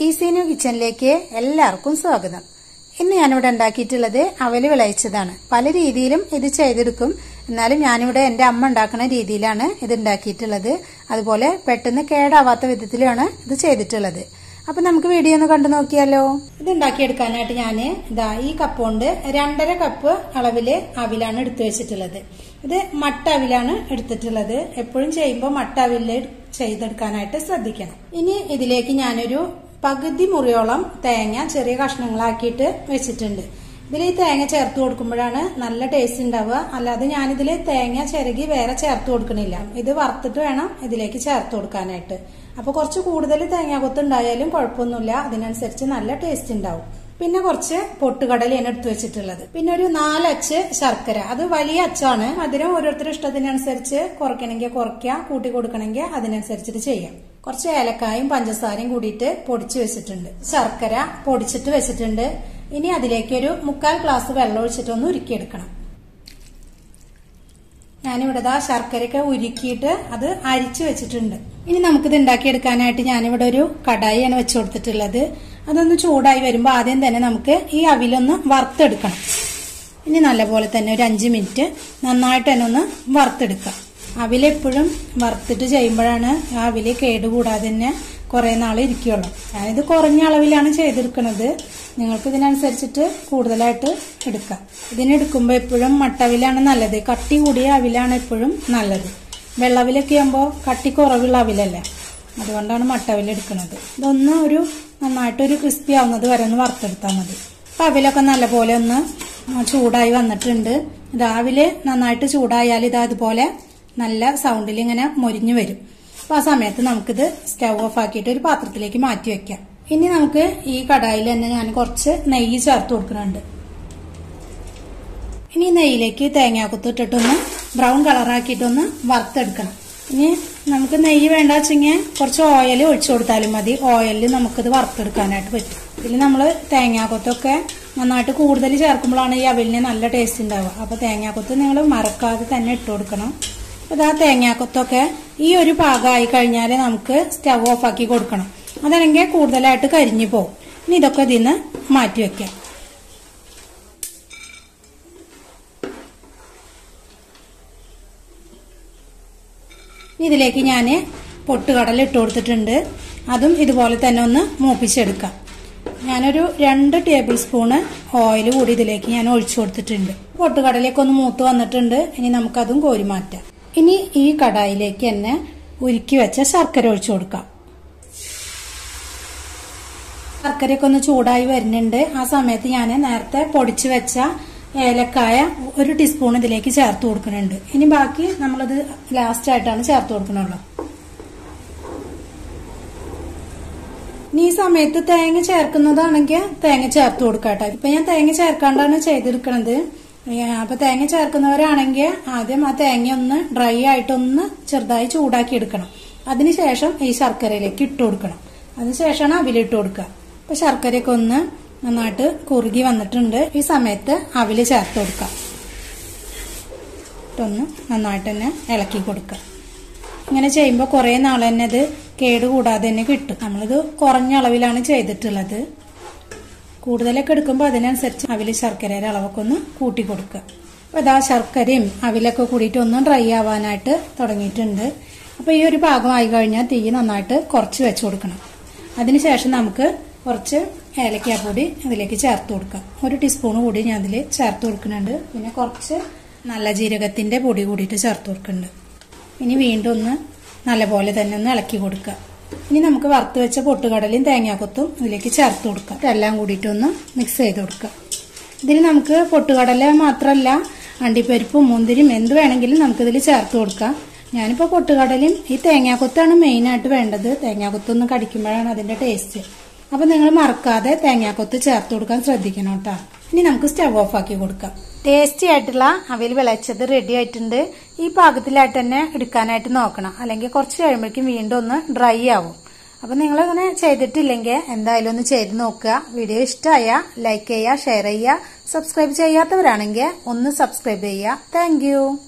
ഈസീനു കിച്ചണിലേക്ക് എല്ലാവർക്കും സ്വാഗതം ഇന്ന് ഞാനിവിടെ ഉണ്ടാക്കിയിട്ടുള്ളത് അവല് വിളയിച്ചതാണ് പല രീതിയിലും ഇത് ചെയ്തെടുക്കും എന്നാലും ഞാനിവിടെ എൻ്റെ അമ്മ ഉണ്ടാക്കുന്ന രീതിയിലാണ് ഇത് ഉണ്ടാക്കിയിട്ടുള്ളത് അതുപോലെ പെട്ടെന്ന് കേടാവാത്ത വിധത്തിലാണ് ഇത് ചെയ്തിട്ടുള്ളത് അപ്പൊ നമുക്ക് വീഡിയോ ഒന്ന് കണ്ടു നോക്കിയാലോ ഇത് ഉണ്ടാക്കിയെടുക്കാനായിട്ട് ഞാൻ ഇതാ ഈ കപ്പ് കൊണ്ട് രണ്ടര കപ്പ് അളവില് അവിലാണ് എടുത്തു വെച്ചിട്ടുള്ളത് ഇത് മട്ട അവിലാണ് എടുത്തിട്ടുള്ളത് എപ്പോഴും ചെയ്യുമ്പോൾ മട്ട അവില് ചെയ്തെടുക്കാനായിട്ട് ശ്രദ്ധിക്കണം ഇനി ഇതിലേക്ക് ഞാനൊരു പകുതി മുറിയോളം തേങ്ങ ചെറിയ കഷ്ണങ്ങളാക്കിയിട്ട് വെച്ചിട്ടുണ്ട് ഇതിൽ ഈ തേങ്ങ ചേർത്ത് കൊടുക്കുമ്പോഴാണ് നല്ല ടേസ്റ്റ് ഉണ്ടാവുക അല്ലാതെ ഞാനിതിൽ തേങ്ങ ചിരകി വേറെ ചേർത്ത് കൊടുക്കണില്ല ഇത് വറുത്തിട്ട് വേണം ഇതിലേക്ക് ചേർത്ത് കൊടുക്കാനായിട്ട് അപ്പൊ കുറച്ച് കൂടുതൽ തേങ്ങാകൊത്ത് ഉണ്ടായാലും കുഴപ്പമൊന്നുമില്ല അതിനനുസരിച്ച് നല്ല ടേസ്റ്റ് ഉണ്ടാവും പിന്നെ കുറച്ച് പൊട്ടുകടലയാണ് എടുത്തു വെച്ചിട്ടുള്ളത് പിന്നെ ഒരു നാലച്ച് ശർക്കര അത് വലിയ അച്ചാണ് മധുരം ഓരോരുത്തരുടെ ഇഷ്ടത്തിനനുസരിച്ച് കുറയ്ക്കണമെങ്കിൽ കുറയ്ക്കുക കൂട്ടി കൊടുക്കണമെങ്കിൽ അതിനനുസരിച്ചിട്ട് ചെയ്യാം കുറച്ച് ഏലക്കായും പഞ്ചസാരയും കൂടിയിട്ട് പൊടിച്ചു വെച്ചിട്ടുണ്ട് ശർക്കര പൊടിച്ചിട്ട് വെച്ചിട്ടുണ്ട് ഇനി അതിലേക്ക് ഒരു മുക്കാൽ ഗ്ലാസ് വെള്ളം ഒഴിച്ചിട്ടൊന്ന് ഉരുക്കിയെടുക്കണം ഞാനിവിടെ ദാ ശർക്കരയൊക്കെ ഉരുക്കിയിട്ട് അത് അരിച്ചു വെച്ചിട്ടുണ്ട് ഇനി നമുക്കിത് ഉണ്ടാക്കിയെടുക്കാനായിട്ട് ഞാനിവിടെ ഒരു കടായിയാണ് വെച്ചു കൊടുത്തിട്ടുള്ളത് അതൊന്ന് ചൂടായി വരുമ്പോൾ ആദ്യം തന്നെ നമുക്ക് ഈ അവിലൊന്ന് വറുത്തെടുക്കണം ഇനി നല്ലപോലെ തന്നെ ഒരു അഞ്ച് മിനിറ്റ് നന്നായിട്ട് തന്നെ ഒന്ന് വറുത്തെടുക്കാം അവിലെപ്പോഴും വറുത്തിട്ട് ചെയ്യുമ്പോഴാണ് ആ അവില് കേടുകൂടാതെ തന്നെ കുറെ നാൾ ഇരിക്കുള്ളൂ ഞാനിത് കുറഞ്ഞ അളവിലാണ് ചെയ്തെടുക്കുന്നത് നിങ്ങൾക്ക് ഇതിനനുസരിച്ചിട്ട് കൂടുതലായിട്ട് എടുക്കാം ഇതിനെടുക്കുമ്പോൾ എപ്പോഴും മട്ടവിലാണ് നല്ലത് കട്ടി കൂടിയ അവിലാണ് എപ്പോഴും നല്ലത് വെള്ളവിലൊക്കെ ആകുമ്പോൾ കട്ടി കുറവുള്ള അവിലല്ല അതുകൊണ്ടാണ് മട്ടവില എടുക്കുന്നത് ഇതൊന്ന് ഒരു നന്നായിട്ടൊരു ക്രിസ്പി ആവുന്നത് വരെ ഒന്ന് വറുത്തെടുത്താൽ മതി അപ്പം അവിലൊക്കെ നല്ലപോലെ ഒന്ന് ചൂടായി വന്നിട്ടുണ്ട് രാവിലെ നന്നായിട്ട് ചൂടായാൽ ഇത് അതുപോലെ നല്ല സൗണ്ടിൽ ഇങ്ങനെ മൊരിഞ്ഞു വരും അപ്പോൾ ആ സമയത്ത് നമുക്കിത് സ്റ്റവ് ഓഫ് ആക്കിയിട്ട് ഒരു പാത്രത്തിലേക്ക് മാറ്റി വെക്കാം ഇനി നമുക്ക് ഈ കടായിൽ തന്നെ ഞാൻ കുറച്ച് നെയ്യ് ചേർത്ത് കൊടുക്കുന്നുണ്ട് ഇനി നെയ്യിലേക്ക് തേങ്ങാക്കുത്ത് ഇട്ടിട്ടൊന്ന് ബ്രൗൺ കളറാക്കിയിട്ടൊന്ന് വറുത്തെടുക്കണം ഇനി നമുക്ക് നെയ്യ് വേണ്ട വെച്ചെങ്കിൽ കുറച്ച് ഓയിൽ ഒഴിച്ചു കൊടുത്താലും മതി ഓയിലിൽ നമുക്കിത് വറുത്തെടുക്കാനായിട്ട് പറ്റും ഇതിൽ നമ്മൾ തേങ്ങാക്കൊത്തൊക്കെ നന്നായിട്ട് കൂടുതൽ ചേർക്കുമ്പോഴാണ് ഈ അവലിന് നല്ല ടേസ്റ്റ് ഉണ്ടാവുക അപ്പോൾ തേങ്ങാക്കൊത്ത് നിങ്ങൾ മറക്കാതെ തന്നെ ഇട്ട് കൊടുക്കണം അപ്പോൾ ആ തേങ്ങാക്കൊത്തൊക്കെ ഈ ഒരു പാകമായി കഴിഞ്ഞാൽ നമുക്ക് സ്റ്റവ് ഓഫ് ആക്കി കൊടുക്കണം അതല്ലെങ്കിൽ കൂടുതലായിട്ട് കരിഞ്ഞു പോകും ഇനി ഇതൊക്കെ ഇതിന്ന് മാറ്റി വെക്കാം ഇതിലേക്ക് ഞാൻ പൊട്ടുകടല ഇട്ട് കൊടുത്തിട്ടുണ്ട് അതും ഇതുപോലെ തന്നെ ഒന്ന് മൂപ്പിച്ചെടുക്കാം ഞാനൊരു രണ്ട് ടേബിൾ സ്പൂണ് ഓയിൽ കൂടി ഇതിലേക്ക് ഞാൻ ഒഴിച്ചു കൊടുത്തിട്ടുണ്ട് പൊട്ടുകടലയൊക്കെ ഒന്ന് മൂത്ത് വന്നിട്ടുണ്ട് ഇനി നമുക്കതും കോരി മാറ്റാം ഇനി ഈ കടായിലേക്ക് തന്നെ ഉരുക്കി വെച്ച ശർക്കര ഒഴിച്ചു കൊടുക്കാം ശർക്കരയൊക്കെ ഒന്ന് ചൂടായി വരുന്നുണ്ട് ആ സമയത്ത് ഞാൻ നേരത്തെ പൊടിച്ചു വെച്ച ഏലക്കായ ഒരു ടീസ്പൂൺ ഇതിലേക്ക് ചേർത്ത് കൊടുക്കുന്നുണ്ട് ഇനി ബാക്കി നമ്മളത് ലാസ്റ്റ് ആയിട്ടാണ് ചേർത്ത് കൊടുക്കണുള്ളൂ ഇനി ഈ സമയത്ത് തേങ്ങ ചേർക്കുന്നതാണെങ്കിൽ തേങ്ങ ചേർത്ത് കൊടുക്കാട്ടോ ഇപ്പൊ ഞാൻ തേങ്ങ ചേർക്കാണ്ടാണ് ചെയ്തെടുക്കണത് അപ്പൊ തേങ്ങ ചേർക്കുന്നവരാണെങ്കിൽ ആദ്യം ആ തേങ്ങ ഒന്ന് ഡ്രൈ ആയിട്ടൊന്ന് ചെറുതായി ചൂടാക്കി എടുക്കണം അതിനുശേഷം ഈ ശർക്കരയിലേക്ക് ഇട്ട് കൊടുക്കണം അതിനുശേഷമാണ് അവിലിട്ട് കൊടുക്കുക അപ്പൊ ശർക്കരയൊക്കെ ഒന്ന് നന്നായിട്ട് കുറുകി വന്നിട്ടുണ്ട് ഈ സമയത്ത് അവില് ചേർത്ത് കൊടുക്കാം ഇട്ടൊന്ന് നന്നായിട്ട് തന്നെ ഇളക്കി കൊടുക്കുക ഇങ്ങനെ ചെയ്യുമ്പോൾ കുറേ നാൾ തന്നെ ഇത് കേടുകൂടാതെ തന്നെ കിട്ടും നമ്മളിത് കുറഞ്ഞ അളവിലാണ് ചെയ്തിട്ടുള്ളത് കൂടുതലൊക്കെ എടുക്കുമ്പോൾ അതിനനുസരിച്ച് അവില് ശർക്കരയുടെ അളവൊക്കെ ഒന്ന് കൂട്ടി കൊടുക്കുക അപ്പോൾ ഇതാ ശർക്കരയും അവിലൊക്കെ കൂടിയിട്ട് ഒന്ന് ഡ്രൈ ആവാനായിട്ട് തുടങ്ങിയിട്ടുണ്ട് അപ്പോൾ ഈ ഒരു പാകമായി കഴിഞ്ഞാൽ തീ നന്നായിട്ട് കുറച്ച് വെച്ച് കൊടുക്കണം അതിനുശേഷം നമുക്ക് കുറച്ച് ഏലക്കാപ്പൊടി അതിലേക്ക് ചേർത്ത് കൊടുക്കാം ഒരു ടീസ്പൂൺ കൂടി ഞാൻ അതിൽ ചേർത്ത് കൊടുക്കുന്നുണ്ട് പിന്നെ കുറച്ച് നല്ല ജീരകത്തിൻ്റെ പൊടി കൂടിയിട്ട് ചേർത്ത് കൊടുക്കുന്നുണ്ട് ഇനി വീണ്ടും ഒന്ന് നല്ലപോലെ തന്നെ ഒന്ന് ഇളക്കി കൊടുക്കുക ഇനി നമുക്ക് വറുത്ത് വെച്ച പൊട്ടുകടലയും തേങ്ങാക്കൊത്തും ഇതിലേക്ക് ചേർത്ത് കൊടുക്കാം ഇതെല്ലാം കൂടിയിട്ട് ഒന്ന് മിക്സ് ചെയ്ത് കൊടുക്കുക ഇതിൽ നമുക്ക് പൊട്ടുകടല മാത്രമല്ല അണ്ടിപ്പരിപ്പും മുന്തിരിയും എന്ത് വേണമെങ്കിലും നമുക്കിതിൽ ചേർത്ത് കൊടുക്കാം ഞാനിപ്പോൾ പൊട്ടുകടലയും ഈ തേങ്ങാക്കൊത്താണ് മെയിനായിട്ട് വേണ്ടത് തേങ്ങാക്കൊത്തൊന്ന് കടിക്കുമ്പോഴാണ് അതിൻ്റെ ടേസ്റ്റ് അപ്പം നിങ്ങൾ മറക്കാതെ തേങ്ങാക്കൊത്ത് ചേർത്ത് കൊടുക്കാൻ ശ്രദ്ധിക്കണം കേട്ടോ ഇനി നമുക്ക് സ്റ്റവ് ഓഫ് ആക്കി കൊടുക്കാം ടേസ്റ്റി ആയിട്ടുള്ള അവയിൽ വിളച്ചത് റെഡി ആയിട്ടുണ്ട് ഈ പാകത്തിലായിട്ട് തന്നെ എടുക്കാനായിട്ട് നോക്കണം അല്ലെങ്കിൽ കുറച്ച് കഴിയുമ്പോഴേക്കും വീണ്ടും ഒന്ന് ഡ്രൈ ആവും അപ്പം നിങ്ങൾ ഇങ്ങനെ ചെയ്തിട്ടില്ലെങ്കിൽ എന്തായാലും ഒന്ന് ചെയ്ത് നോക്കുക വീഡിയോ ഇഷ്ടമായ ലൈക്ക് ചെയ്യുക ഷെയർ ചെയ്യുക സബ്സ്ക്രൈബ് ചെയ്യാത്തവരാണെങ്കിൽ ഒന്ന് സബ്സ്ക്രൈബ് ചെയ്യുക താങ്ക്